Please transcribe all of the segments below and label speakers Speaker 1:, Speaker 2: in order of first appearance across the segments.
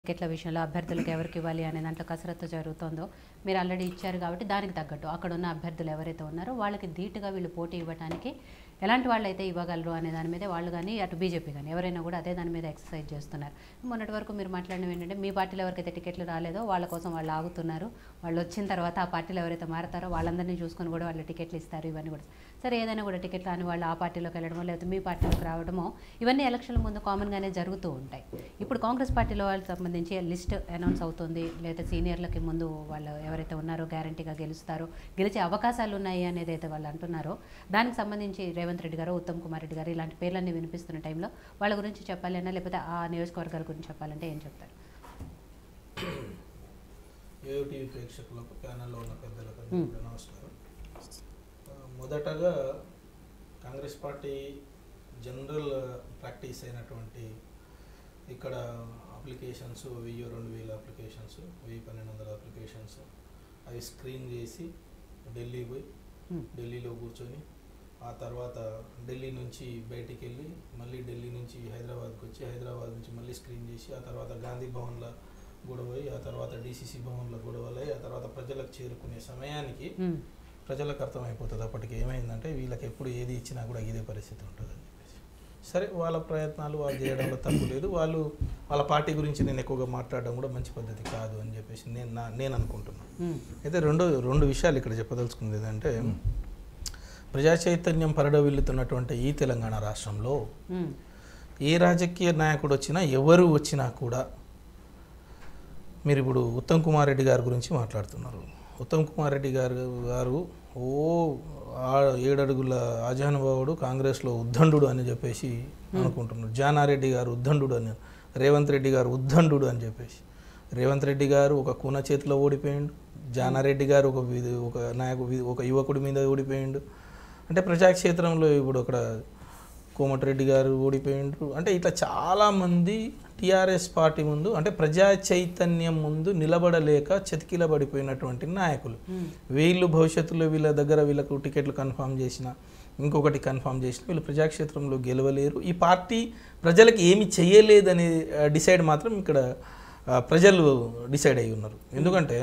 Speaker 1: టికెట్ల విషయంలో అభ్యర్థులకు ఎవరికి ఇవ్వాలి అనే దాంట్లో కసరత్తు జరుగుతుందో మీరు ఆల్రెడీ ఇచ్చారు కాబట్టి దానికి తగ్గట్టు అక్కడ ఉన్న అభ్యర్థులు ఎవరైతే ఉన్నారో వాళ్ళకి ధీటుగా వీళ్ళు పోటీ ఇవ్వడానికి ఎలాంటి వాళ్ళు అయితే ఇవ్వగలరు అనే దాని మీద వాళ్ళు కానీ అటు బీజేపీ కానీ ఎవరైనా కూడా అదే దాని మీద ఎక్సర్సైజ్ చేస్తున్నారు మొన్నటి వరకు మీరు మాట్లాడినవి ఏంటంటే మీ పార్టీలో ఎవరికైతే టికెట్లు రాలేదో వాళ్ళ కోసం వాళ్ళు ఆగుతున్నారు వాళ్ళు వచ్చిన తర్వాత ఆ పార్టీలో ఎవరైతే మారతారో వాళ్ళందరినీ చూసుకొని కూడా వాళ్ళు టికెట్లు ఇస్తారు ఇవన్నీ కూడా సరే ఏదైనా కూడా టికెట్లు రాని వాళ్ళు ఆ పార్టీలోకి వెళ్ళడమో లేకపోతే మీ పార్టీలోకి రావడమో ఇవన్నీ ఎలక్షన్ల ముందు కామన్గానే జరుగుతూ ఉంటాయి ఇప్పుడు కాంగ్రెస్ పార్టీలో వాళ్ళకి సంబంధించి లిస్ట్ అనౌన్స్ అవుతుంది లేదా సీనియర్లకి ముందు వాళ్ళు ఎవరైతే ఉన్నారో గ్యారంటీగా గెలుస్తారో గెలిచే అవకాశాలు ఉన్నాయి అనేది అయితే వాళ్ళు అంటున్నారో దానికి సంబంధించి రేవంత్ రెడ్డి గారు ఉత్తమ్ కుమార్ రెడ్డి గారు ఇలాంటి పేర్లన్నీ వినిపిస్తున్న టైంలో వాళ్ళ గురించి చెప్పాలన్నా లేకపోతే ఆ నియోజకవర్గాల గురించి చెప్పాలంటే ఏం చెప్తారు
Speaker 2: ఏఓటీవీ ప్రేక్షకులకు ప్యానెల్లో ఉన్న పెద్దలకు
Speaker 1: మ్.
Speaker 2: అందరికీ కూడా నమస్కారం ఆ, మొదటగా కాంగ్రెస్ పార్టీ జనరల్ ప్రాక్టీస్ అయినటువంటి ఇక్కడ అప్లికేషన్స్ వెయ్యి రెండు వేల అప్లికేషన్స్ వెయ్యి పన్నెండు వందల అప్లికేషన్స్ అవి స్క్రీన్ చేసి ఢిల్లీ పోయి
Speaker 1: Hmm.
Speaker 2: ఢిల్లీలో కూర్చొని ఆ తర్వాత ఢిల్లీ నుంచి బయటికి వెళ్ళి మళ్ళీ ఢిల్లీ నుంచి హైదరాబాద్కి వచ్చి హైదరాబాద్ నుంచి మళ్ళీ స్క్రీన్ చేసి ఆ తర్వాత గాంధీ భవన్లో గొడవై ఆ తర్వాత డీసీసీ భవన్లో గొడవలై ఆ తర్వాత ప్రజలకు చేరుకునే సమయానికి
Speaker 1: ఉమ్,
Speaker 2: ప్రజలకు అర్థమైపోతుంది అప్పటికి ఏమైందంటే వీళ్ళకి ఎప్పుడు ఏది ఇచ్చినా కూడా ఇదే పరిస్థితి ఉంటుంది అని చెప్పేసి సరే వాళ్ళ ప్రయత్నాలు వాళ్ళు చేయడంలో తప్పు లేదు వాళ్ళు వాళ్ళ పార్టీ గురించి నేను ఎక్కువగా మాట్లాడడం కూడా మంచి పద్ధతి కాదు అని చెప్పేసి నేను నా నేను అనుకుంటున్నాను
Speaker 1: ఉమ్,
Speaker 2: అయితే రెండు రెండు విషయాలు ఇక్కడ చెప్పదలుచుకుంది ఏంటంటే ప్రజా చైతన్యం పరడవిల్లుతున్నటువంటి ఈ తెలంగాణ రాష్ట్రంలో
Speaker 1: ఉమ్,
Speaker 2: ఏ రాజకీయ నాయకుడు వచ్చినా ఎవరు వచ్చినా కూడా మీరు ఇప్పుడు ఉత్తమ్ కుమార్ రెడ్డి గారి గురించి మాట్లాడుతున్నారు ఉత్తమ్ కుమార్ రెడ్డి గారు గారు ఓ ఆ ఏడడుగుల ఆజానుభావుడు కాంగ్రెస్లో ఉద్దండు అని చెప్పేసి అనుకుంటున్నారు జానారెడ్డి గారు ఉద్దండు అని రేవంత్ రెడ్డి గారు ఉద్దండు అని చెప్పేసి రేవంత్ రెడ్డి గారు ఒక కూన చేతిలో ఓడిపోయిండు జానారెడ్డి గారు ఒక విధ- ఒక నాయకు వి- ఒక యువకుడి మీద ఓడిపోయిండు అంటే ప్రజాక్షేత్రంలో ఇప్పుడు అక్కడ కోమటిరెడ్డి గారు ఓడిపోయిండ్రు అంటే ఇట్లా చాలామంది టీఆర్ఎస్ పార్టీ ముందు అంటే ప్రజా చైతన్యం ముందు నిలబడలేక చతికిలబడిపోయినటువంటి నాయకులు
Speaker 1: ఉమ్,
Speaker 2: వీళ్ళు భవిష్యత్తులో వీళ్ళ దగ్గర వీళ్ళకు టికెట్లు కన్ఫర్మ్ చేసిన ఇంకొకటి కన్ఫర్మ్ చేసిన వీళ్ళు ప్రజాక్షేత్రంలో గెలవలేరు ఈ పార్టీ ప్రజలకు ఏమి చేయలేదని డిసైడ్ మాత్రం ఇక్కడ ఆ, ప్రజలు డిసైడ్ అయి ఉన్నారు ఎందుకంటే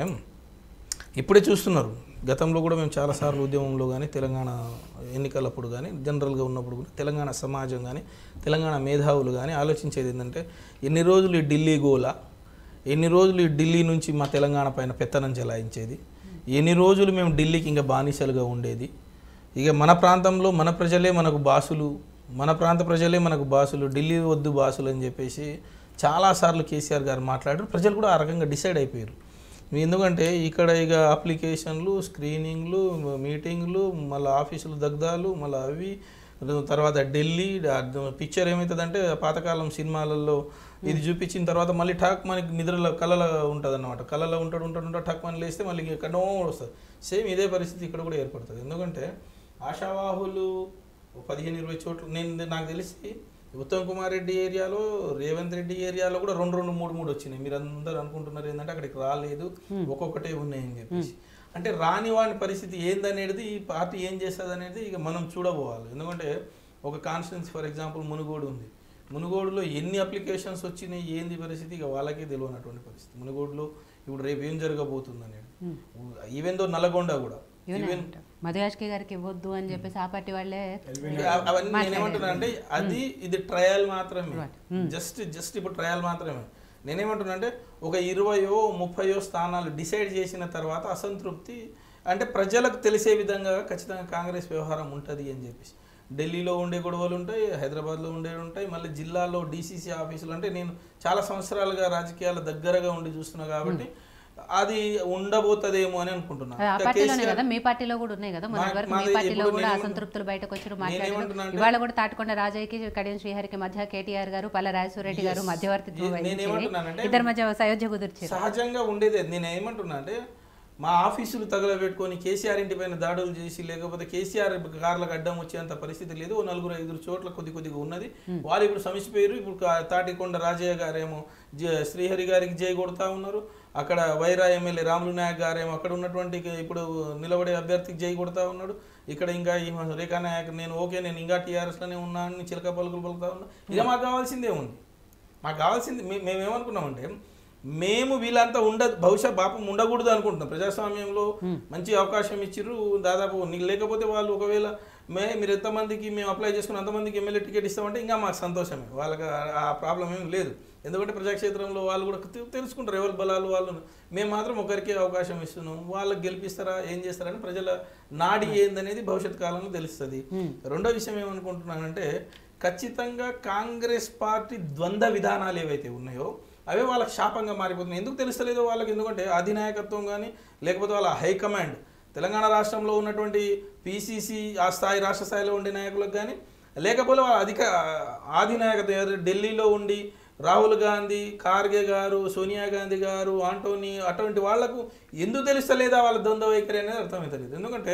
Speaker 2: ఇప్పుడే చూస్తున్నారు గతంలో కూడా మేము చాలాసార్లు ఉద్యమంలో కానీ తెలంగాణ ఎన్నికలప్పుడు కానీ జనరల్గా ఉన్నప్పుడు కూడా తెలంగాణ సమాజం కానీ తెలంగాణ మేధావులు కానీ ఆలోచించేది ఏంటంటే ఎన్ని రోజులు ఈ ఢిల్లీ గోల ఎన్ని రోజులు ఈ ఢిల్లీ నుంచి మా తెలంగాణ పైన పెత్తనం చెలాయించేది ఎన్ని రోజులు మేము ఢిల్లీకి ఇంకా బానిసలుగా ఉండేది ఇక మన ప్రాంతంలో మన ప్రజలే మనకు బాసులు మన ప్రాంత ప్రజలే మనకు బాసులు ఢిల్లీ వద్దు బాసులు అని చెప్పేసి చాలాసార్లు కేసీఆర్ గారు మాట్లాడారు ప్రజలు కూడా ఆ రకంగా డిసైడ్ అయిపోయారు ఎందుకంటే ఇక్కడ ఇక అప్లికేషన్లు స్క్రీనింగ్లు మీటింగ్లు మళ్ళీ ఆఫీసులు దగ్ధాలు మళ్ళీ అవి తర్వాత ఢిల్లీ పిక్చర్ ఏమవుతుందంటే పాతకాలం సినిమాలలో ఇది చూపించిన తర్వాత మళ్ళీ ఠాక్ మనకి నిద్రలో కళలో ఉంటుంది అన్నమాట కళలో ఉంటాడు ఉంటాడు ఉంటాడు ఠాక్ మన లేస్తే మళ్ళీ ఎక్కడో వస్తుంది సేమ్ ఇదే పరిస్థితి ఇక్కడ కూడా ఏర్పడుతుంది ఎందుకంటే ఆశావాహులు ఓ పదిహేను ఇరవై చోట్ల నేను నాకు తెలిసి ఉత్తమ్ కుమార్ రెడ్డి ఏరియాలో రేవంత్ రెడ్డి ఏరియాలో కూడా రెండు రెండు మూడు మూడు వచ్చినాయి మీరు అందరూ అనుకుంటున్నారు ఏంటంటే అక్కడికి రాలేదు ఒక్కొక్కటే ఉన్నాయని చెప్పేసి అంటే రాని వాని పరిస్థితి ఏందనేది ఈ పార్టీ ఏం చేస్తుంది అనేది ఇక మనం చూడబోవాలి ఎందుకంటే ఒక కాన్స్టిట్యున్సీ ఫర్ ఎగ్జాంపుల్ మునుగోడు ఉంది మునుగోడులో ఎన్ని అప్లికేషన్స్ వచ్చినాయి ఏంది పరిస్థితి ఇక వాళ్ళకే తెలియనటువంటి పరిస్థితి మునుగోడులో ఇప్పుడు రేపు ఏం జరగబోతుంది అనేది ఈవెన్ దో నల్గొండ కూడా
Speaker 1: ఇవన్నీ
Speaker 2: ఈవెన్
Speaker 1: అంటారు. మధుయాష్కి గారికి ఇవ్వద్దు అని చెప్పేసి ఆ పార్టీ వాళ్ళే
Speaker 2: అవ- అవన్నీ నేనేమంటున్నా అంటే అది ఇది ట్రయల్ మాత్రమే
Speaker 1: Right. Hmm.
Speaker 2: జస్ట్ జస్ట్ ఇప్పుడు ట్రయల్ మాత్రమే నేనేమంటున్నా అంటే ఒక ఇరవయో ముప్పయో స్థానాలు డిసైడ్ చేసిన తర్వాత అసంతృప్తి అంటే ప్రజలకు తెలిసే విధంగా ఖచ్చితంగా కాంగ్రెస్ వ్యవహారం ఉంటుంది అని చెప్పేసి ఢిల్లీలో ఉండే గొడవలు ఉంటాయి హైదరాబాద్లో ఉండే ఉంటాయి మళ్ళీ జిల్లాలో డీసీసీ ఆఫీసులు అంటే నేను చాలా సంవత్సరాలుగా రాజకీయాల దగ్గరగా ఉండి చూస్తున్నా కాబట్టి అది ఉండబోతుందేమో అని అనుకుంటున్నా
Speaker 1: అది ఆ
Speaker 2: ఇంకా
Speaker 1: పార్టీలోనే
Speaker 2: కేసీఆర్
Speaker 1: కదా మీ పార్టీలో కూడా ఉన్నాయి కదా మొన్నటి
Speaker 2: మా-
Speaker 1: వరకు మీ
Speaker 2: మాది
Speaker 1: పార్టీలో
Speaker 2: ఇప్పుడు
Speaker 1: కూడా
Speaker 2: నేను
Speaker 1: అసంతృప్తులు బయటకు వచ్చి
Speaker 2: నేనేమంటున్నా
Speaker 1: మాట్లాడారు
Speaker 2: అంటే-
Speaker 1: ఇవాళ కూడా తాటికొండ రాజయ్యకి కడియం శ్రీహరికి మధ్య కేటీఆర్ గారు పల్ల రాజేశ్వరరెడ్డి గారు
Speaker 2: Yes.
Speaker 1: మధ్యవర్తిత్వం
Speaker 2: నేను
Speaker 1: వహించి
Speaker 2: ఏమంటున్నానంటే-
Speaker 1: ఇద్దరి మధ్య సయోధ్య కుదిర్చారు
Speaker 2: సహజంగా ఉండేది అది. నేను ఏమంటున్నా అంటే మా ఆఫీసులు తగలబెట్టుకొని కేసీఆర్ ఇంటి పైన దాడులు చేసి లేకపోతే కేసీఆర్ కార్లకు అడ్డం వచ్చేంత పరిస్థితి లేదు ఓ నలుగురు ఐదుగురు చోట్ల కొద్ది కొద్దిగా ఉన్నది వాళ్ళు ఇప్పుడు సమిసిపోయారు ఇప్పుడు కా- తాటికొండ రాజయ్య గారేమో జ- శ్రీహరి గారికి జై కొడతా ఉన్నారు అక్కడ వైరా ఎమ్మెల్యే రాములు నాయక్ గారేమో అక్కడ ఉన్నటువంటి ఇప్పుడు నిలబడే అభ్యర్థికి జై కొడతా ఉన్నాడు ఇక్కడ ఇంకా ఈ రేఖా నాయక్ నేను ఓకే నేను ఇంకా టీఆర్ఎస్లోనే ఉన్నాను అని చిలక పలుకులు పలుకుతా ఉన్నా ఇక మాకు కావాల్సిందే ఉంది మాకు కావాల్సింది మే- మేము ఏమనుకున్నామంటే మేము వీళ్ళంతా ఉండదు బహుశా పాపం ఉండకూడదు అనుకుంటున్నాం ప్రజాస్వామ్యంలో మంచి అవకాశం ఇచ్చిర్రు దాదాపు నీకు లేకపోతే వాళ్ళు ఒకవేళ మే మీరు ఎంతమందికి మేము అప్లై చేసుకుని అంతమందికి ఎమ్మెల్యే టికెట్ ఇస్తామంటే ఇంకా మాకు సంతోషమే వాళ్ళకి ఆ- ఆ ప్రాబ్లం ఏం లేదు ఎందుకంటే ప్రజాక్షేత్రంలో వాళ్ళు కూడా తె- తెలుసుకుంటారు ఎవరి బలాలు వాళ్ళు మేము మాత్రం ఒకరికే అవకాశం ఇస్తున్నాం వాళ్ళకి గెలిపిస్తారా ఏం చేస్తారని ప్రజల నాడి ఏందనేది భవిష్యత్ కాలంలో తెలుస్తుంది రెండో విషయం ఏమనుకుంటున్నానంటే ఖచ్చితంగా కాంగ్రెస్ పార్టీ ద్వంద్వ విధానాలు ఏవైతే ఉన్నాయో అవే వాళ్ళకి శాపంగా మారిపోతున్నాయి ఎందుకు తెలుస్తలేదో వాళ్ళకి ఎందుకంటే అధినాయకత్వం కానీ లేకపోతే వాళ్ళ హైకమాండ్ తెలంగాణ రాష్ట్రంలో ఉన్నటువంటి పిసిసి ఆ స్థాయి రాష్ట్ర స్థాయిలో ఉండే నాయకులకు కానీ లేకపోతే వాళ్ళ అధిక ఆధినాయకత్వం ఎవరు ఢిల్లీలో ఉండి రాహుల్ గాంధీ ఖార్గే గారు సోనియా గాంధీ గారు ఆంటోనీ అటువంటి వాళ్లకు ఎందుకు తెలుస్తలేదా వాళ్ళ ద్వంద్వ వైఖరి అనేది అర్థమవుతలేదు ఎందుకంటే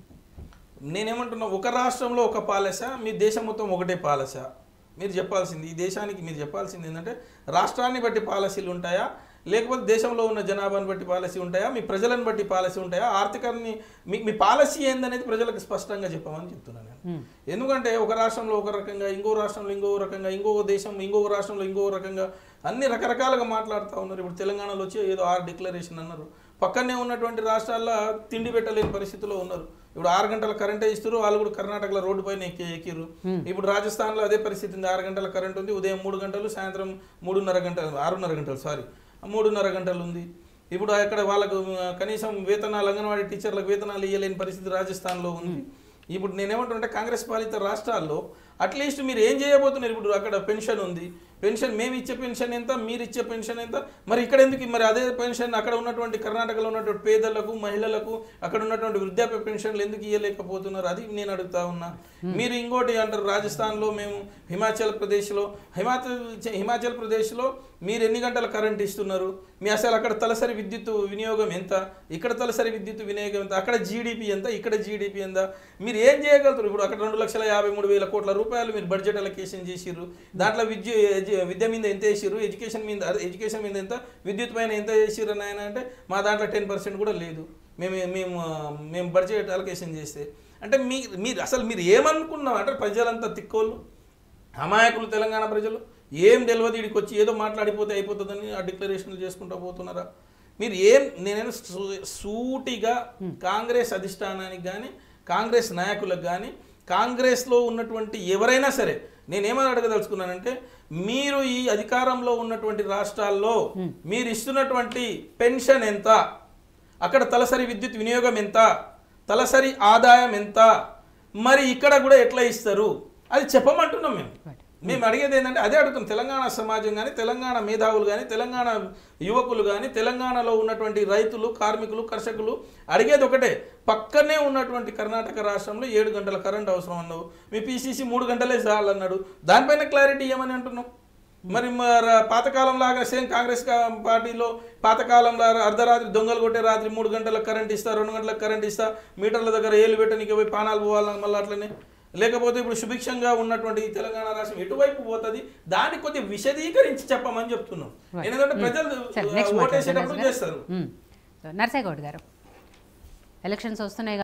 Speaker 2: నేనేమంటున్నా ఒక రాష్ట్రంలో ఒక పాలస మీ దేశం మొత్తం ఒకటే పాలస మీరు చెప్పాల్సింది ఈ దేశానికి మీరు చెప్పాల్సింది ఏంటంటే రాష్ట్రాన్ని బట్టి పాలసీలు ఉంటాయా లేకపోతే దేశంలో ఉన్న జనాభాని బట్టి పాలసీ ఉంటాయా మీ ప్రజలను బట్టి పాలసీ ఉంటాయా ఆర్థికాన్ని మీ మీ పాలసీ ఏందనేది ప్రజలకు స్పష్టంగా చెప్పమని చెప్తున్నాను నేను ఎందుకంటే ఒక రాష్ట్రంలో ఒక రకంగా ఇంకో రాష్ట్రంలో ఇంకో రకంగా ఇంకో దేశం ఇంకొక రాష్ట్రంలో ఇంకో రకంగా అన్ని రకరకాలుగా మాట్లాడుతూ ఉన్నారు ఇప్పుడు తెలంగాణలో వచ్చి ఏదో ఆర్ డిక్లరేషన్ అన్నారు పక్కనే ఉన్నటువంటి రాష్ట్రాల్లో తిండి పెట్టలేని పరిస్థితిలో ఉన్నారు ఇప్పుడు ఆరు గంటల కరెంటే ఇస్తారు వాళ్ళు కూడా కర్ణాటకలో రోడ్డు పైన ఎక్కి ఎక్కిరు ఇప్పుడు రాజస్థాన్లో అదే పరిస్థితి ఉంది ఆరు గంటల కరెంట్ ఉంది ఉదయం మూడు గంటలు సాయంత్రం మూడున్నర గంటలు ఆరున్నర గంటలు సారీ మూడున్నర గంటలు ఉంది ఇప్పుడు అక్కడ వాళ్ళకు ఆ, కనీసం వేతనాలు అంగన్వాడీ టీచర్లకు వేతనాలు ఇవ్వలేని పరిస్థితి రాజస్థాన్లో ఉంది ఇప్పుడు నేనేమంటున్నా కాంగ్రెస్ పాలిత రాష్ట్రాల్లో అట్లీస్ట్ మీరు ఏం చేయబోతున్నారు ఇప్పుడు అక్కడ పెన్షన్ ఉంది పెన్షన్ మేము ఇచ్చే పెన్షన్ ఎంత మీరు ఇచ్చే పెన్షన్ ఎంత మరి ఇక్కడ ఎందుకు మరి అదే పెన్షన్ అక్కడ ఉన్నటువంటి కర్ణాటకలో ఉన్నటువంటి పేదలకు మహిళలకు అక్కడ ఉన్నటువంటి వృద్ధాప్య పెన్షన్లు ఎందుకు ఇవ్వలేకపోతున్నారు అది నేను అడుగుతా ఉన్నా మీరు ఇంకోటి అంటారు రాజస్థాన్లో మేము హిమాచల్ ప్రదేశ్లో హిమాచల్ హిమాచల్ ప్రదేశ్లో మీరు ఎన్ని గంటల కరెంట్ ఇస్తున్నారు మీ అసలు అక్కడ తలసరి విద్యుత్ వినియోగం ఎంత ఇక్కడ తలసరి విద్యుత్ వినియోగం ఎంత అక్కడ జీడిపి ఎంత ఇక్కడ జీడిపి ఎంత మీరు ఏం చేయగలుగుతారు ఇప్పుడు అక్కడ రెండు లక్షల యాభై మూడు వేల కోట్ల రూపాయలు మీరు బడ్జెట్ అలొకేషన్ చేసిర్రు దాంట్లో విద్యు ఎడ్యు- విద్య మీద ఎంత వేసిర్రు ఎడ్యుకేషన్ మీద అదే ఎడ్యుకేషన్ మీద ఎంత విద్యుత్ పైన ఎంత చేసిర్రు అని ఆయన అంటే మా దాంట్లో టెన్ పర్సెంట్ కూడా లేదు మేము మేము ఆ, మేము బడ్జెట్ అలొకేషన్ చేస్తే అంటే మీ మీరు అసలు మీరు ఏమనుకున్నాం అంటే ప్రజలంతా తిక్కోళ్ళు అమాయకులు తెలంగాణ ప్రజలు ఏం తెలియదు వీడికి వచ్చి ఏదో మాట్లాడిపోతే అయిపోతుందని ఆ డిక్లరేషన్లు చేసుకుంటూ పోతున్నారా మీరు ఏం నేనైనా సూ- సూటిగా కాంగ్రెస్ అధిష్టానానికి కానీ కాంగ్రెస్ నాయకులకు కానీ కాంగ్రెస్లో ఉన్నటువంటి ఎవరైనా సరే నేనేమని అడగదలుచుకున్నానంటే మీరు ఈ అధికారంలో ఉన్నటువంటి రాష్ట్రాల్లో మీరు ఇస్తున్నటువంటి పెన్షన్ ఎంత అక్కడ తలసరి విద్యుత్ వినియోగం ఎంత తలసరి ఆదాయం ఎంత మరి ఇక్కడ కూడా ఎట్లా ఇస్తారు అది చెప్పమంటున్నాం మేము మేము అడిగేది ఏంటంటే అదే అడుగుతాం తెలంగాణ సమాజం కానీ తెలంగాణ మేధావులు కానీ తెలంగాణ యువకులు కానీ తెలంగాణలో ఉన్నటువంటి రైతులు కార్మికులు కర్షకులు అడిగేది ఒకటే పక్కనే ఉన్నటువంటి కర్ణాటక రాష్ట్రంలో ఏడు గంటల కరెంట్ అవసరం అన్నావు మీ పీసీసీ మూడు గంటలే చాలన్నాడు దానిపైన క్లారిటీ ఏమని అంటున్నాం మరి మరి పాతకాలం లాగా సేమ్ కాంగ్రెస్ కా- పార్టీలో పాతకాలం లాగా అర్ధరాత్రి దొంగలు కొట్టే రాత్రి మూడు గంటలకు కరెంట్ ఇస్తా రెండు గంటలకు కరెంట్ ఇస్తా మీటర్ల దగ్గర ఏలు పెట్టడానికి పోయి పానాలు పోవాలని మళ్ళీ అట్లనే లేకపోతే ఇప్పుడు సుభిక్షంగా ఉన్నటువంటి ఈ తెలంగాణ రాష్ట్రం ఎటువైపు పోతుంది దాన్ని కొద్దిగా విశదీకరించి చెప్పమని చెప్తున్నాం
Speaker 1: Right.
Speaker 2: ఎందుకంటే ప్రజలు
Speaker 1: సరే నెక్స్ట్
Speaker 2: ఓటేసేటప్పుడు చేస్తారు
Speaker 1: నర్సయ్య గౌడ్ గారు ఎలక్షన్స్ వస్తున్నాయి